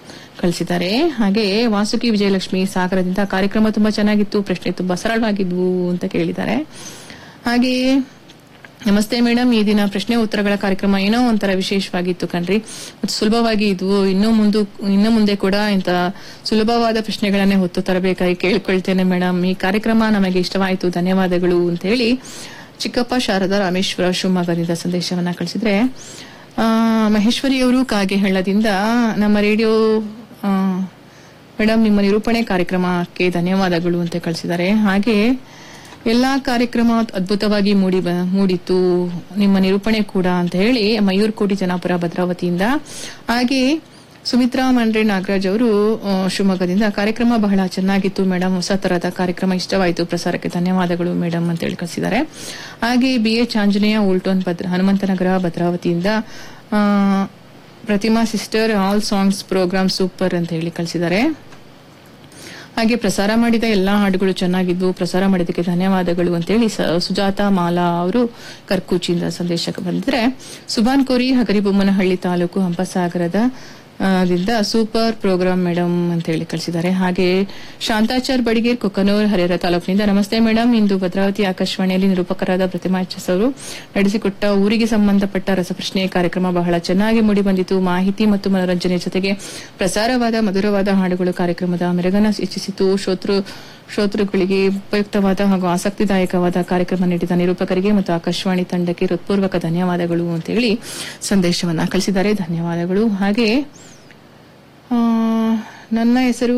ಕಳಿಸಿದ್ದಾರೆ ಹಾಗೆ ವಾಸುಕಿ ವಿಜಯಲಕ್ಷ್ಮಿ ಸಾಗರದಿಂದ ಕಾರ್ಯಕ್ರಮ ತುಂಬಾ ಚೆನ್ನಾಗಿತ್ತು ಪ್ರಶ್ನೆ ತುಂಬಾ ಸರಳವಾಗಿದ್ವು ಅಂತ ಕೇಳಿದ್ದಾರೆ ಹಾಗೆಯೇ ನಮಸ್ತೆ ಮೇಡಮ್ ಈ ದಿನ ಪ್ರಶ್ನೆ ಉತ್ತರಗಳ ಕಾರ್ಯಕ್ರಮ ಏನೋ ಒಂಥರ ವಿಶೇಷವಾಗಿತ್ತು ಕಣ್ರಿ ಮತ್ತು ಸುಲಭವಾಗಿ ಇದ್ವು ಇನ್ನೂ ಮುಂದೆ ಇನ್ನು ಮುಂದೆ ಕೂಡ ಇಂಥ ಸುಲಭವಾದ ಪ್ರಶ್ನೆಗಳನ್ನೇ ಹೊತ್ತು ತರಬೇಕಾಗಿ ಕೇಳ್ಕೊಳ್ತೇನೆ ಮೇಡಮ್ ಈ ಕಾರ್ಯಕ್ರಮ ನಮಗೆ ಇಷ್ಟವಾಯಿತು ಧನ್ಯವಾದಗಳು ಅಂತ ಹೇಳಿ ಚಿಕ್ಕಪ್ಪ ಶಾರದಾ ರಾಮೇಶ್ವರ ಶಿವಮೊಗ್ಗದಿಂದ ಸಂದೇಶವನ್ನ ಕಳಿಸಿದ್ರೆ ಆ, ಮಹೇಶ್ವರಿ ಅವರು ಕಾಗೆಹಳ್ಳದಿಂದ ನಮ್ಮ ರೇಡಿಯೋ ಆ, ಮೇಡಮ್ ನಿಮ್ಮ ನಿರೂಪಣೆ ಕಾರ್ಯಕ್ರಮಕ್ಕೆ ಧನ್ಯವಾದಗಳು ಅಂತ ಕಳಿಸಿದ್ದಾರೆ ಹಾಗೆ ಎಲ್ಲಾ ಕಾರ್ಯಕ್ರಮ ಅದ್ಭುತವಾಗಿ ಮೂಡಿ ಬ- ಮೂಡಿತ್ತು ನಿಮ್ಮ ನಿರೂಪಣೆ ಕೂಡ ಅಂತ ಹೇಳಿ ಮಯೂರ್ ಕೋಟಿ ಜನಾಪುರ ಭದ್ರಾವತಿಯಿಂದ ಹಾಗೆ ಸುಮಿತ್ರಾ ಮಂಡ್ರೆ ನಾಗರಾಜ್ ಅವರು ಆ, ಶಿವಮೊಗ್ಗದಿಂದ ಕಾರ್ಯಕ್ರಮ ಬಹಳ ಚೆನ್ನಾಗಿತ್ತು ಮೇಡಮ್ ಹೊಸ ತರಹದ ಕಾರ್ಯಕ್ರಮ ಇಷ್ಟವಾಯಿತು ಪ್ರಸಾರಕ್ಕೆ ಧನ್ಯವಾದಗಳು ಮೇಡಮ್ ಅಂತ ಹೇಳಿ ಕಳಿಸಿದ್ದಾರೆ ಹಾಗೆ ಬಿ ಎಚ್ ಆಂಜನೇಯ ಉಲ್ಟೋನ್ ಭದ್ರ ಹನುಮಂತನಗರ ಭದ್ರಾವತಿಯಿಂದ ಆ, Prathima sister all songs programme super ಅಂತ ಹೇಳಿ ಕಳಿಸಿದ್ದಾರೆ ಹಾಗೆ ಪ್ರಸಾರ ಮಾಡಿದ ಎಲ್ಲಾ ಹಾಡುಗಳು ಚೆನ್ನಾಗಿದ್ವು ಪ್ರಸಾರ ಮಾಡಿದ್ದಕ್ಕೆ ಧನ್ಯವಾದಗಳು ಅಂತೇಳಿ ಸ- ಸುಜಾತ ಮಾಲಾ ಅವರು ಕರ್ಕೂಚಿಯಿಂದ ಸಂದೇಶ ಬಂದಿದ್ರೆ ಸುಭಾನ್ ಕೋರಿ ಹಗರಿಬೊಮ್ಮನಹಳ್ಳಿ ತಾಲೂಕು ಹಂಪಸಾಗರದ ಆ, ದಿಂದ ಸೂಪರ್ ಪ್ರೋಗ್ರಾಮ್ ಮೇಡಮ್ ಅಂತ ಹೇಳಿ ಕಳಿಸಿದ್ದಾರೆ ಹಾಗೆ ಶಾಂತಾಚಾರ್ ಬಡಿಗೇರ್ ಕೊಕ್ಕನೂರ್ ಹರಿಹರ ತಾಲೂಕಿನಿಂದ ನಮಸ್ತೆ ಮೇಡಮ್ ಇಂದು ಭದ್ರಾವತಿ ಆಕಾಶವಾಣಿಯಲ್ಲಿ ನಿರೂಪಕರಾದ ಪ್ರತಿಮಾ ಎಚ್ ಎಸ್ ಅವರು ನಡೆಸಿಕೊಟ್ಟ ಊರಿಗೆ ಸಂಬಂಧಪಟ್ಟ ರಸಪ್ರಶ್ನೆ ಕಾರ್ಯಕ್ರಮ ಬಹಳ ಚೆನ್ನಾಗಿ ಮೂಡಿಬಂದಿತು ಮಾಹಿತಿ ಮತ್ತು ಮನೋರಂಜನೆ ಜೊತೆಗೆ ಪ್ರಸಾರವಾದ ಮಧುರವಾದ ಹಾಡುಗಳು ಕಾರ್ಯಕ್ರಮದ ಮೆರಗನ ಹೆಚ್ಚಿಸಿತು ಶ್ರೋತೃ ಶ್ರೋತೃಗಳಿಗೆ ಉಪಯುಕ್ತವಾದ ಹಾಗೂ ಆಸಕ್ತಿದಾಯಕವಾದ ಕಾರ್ಯಕ್ರಮ ನೀಡಿದ ನಿರೂಪಕರಿಗೆ ಮತ್ತು ಆಕಾಶವಾಣಿ ತಂಡಕ್ಕೆ ಹೃತ್ಪೂರ್ವಕ ಧನ್ಯವಾದಗಳು ಅಂತ ಹೇಳಿ ಸಂದೇಶವನ್ನ ಕಳಿಸಿದ್ದಾರೆ ಧನ್ಯವಾದಗಳು ಹಾಗೆ ಆ, ನನ್ನ ಹೆಸರು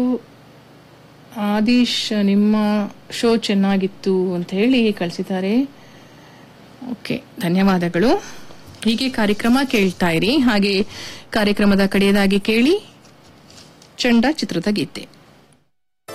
ಆದೀಶ್ ನಿಮ್ಮ ಶೋ ಚೆನ್ನಾಗಿತ್ತು ಅಂತ ಹೇಳಿ ಕಳಿಸಿದ್ದಾರೆ ಓಕೆ ಧನ್ಯವಾದಗಳು ಹೀಗೆ ಕಾರ್ಯಕ್ರಮ ಕೇಳ್ತಾ ಇರಿ ಹಾಗೆ ಕಾರ್ಯಕ್ರಮದ ಕಡೆಯದಾಗಿ ಕೇಳಿ ಚಂಡ ಚಿತ್ರದ ಗೀತೆ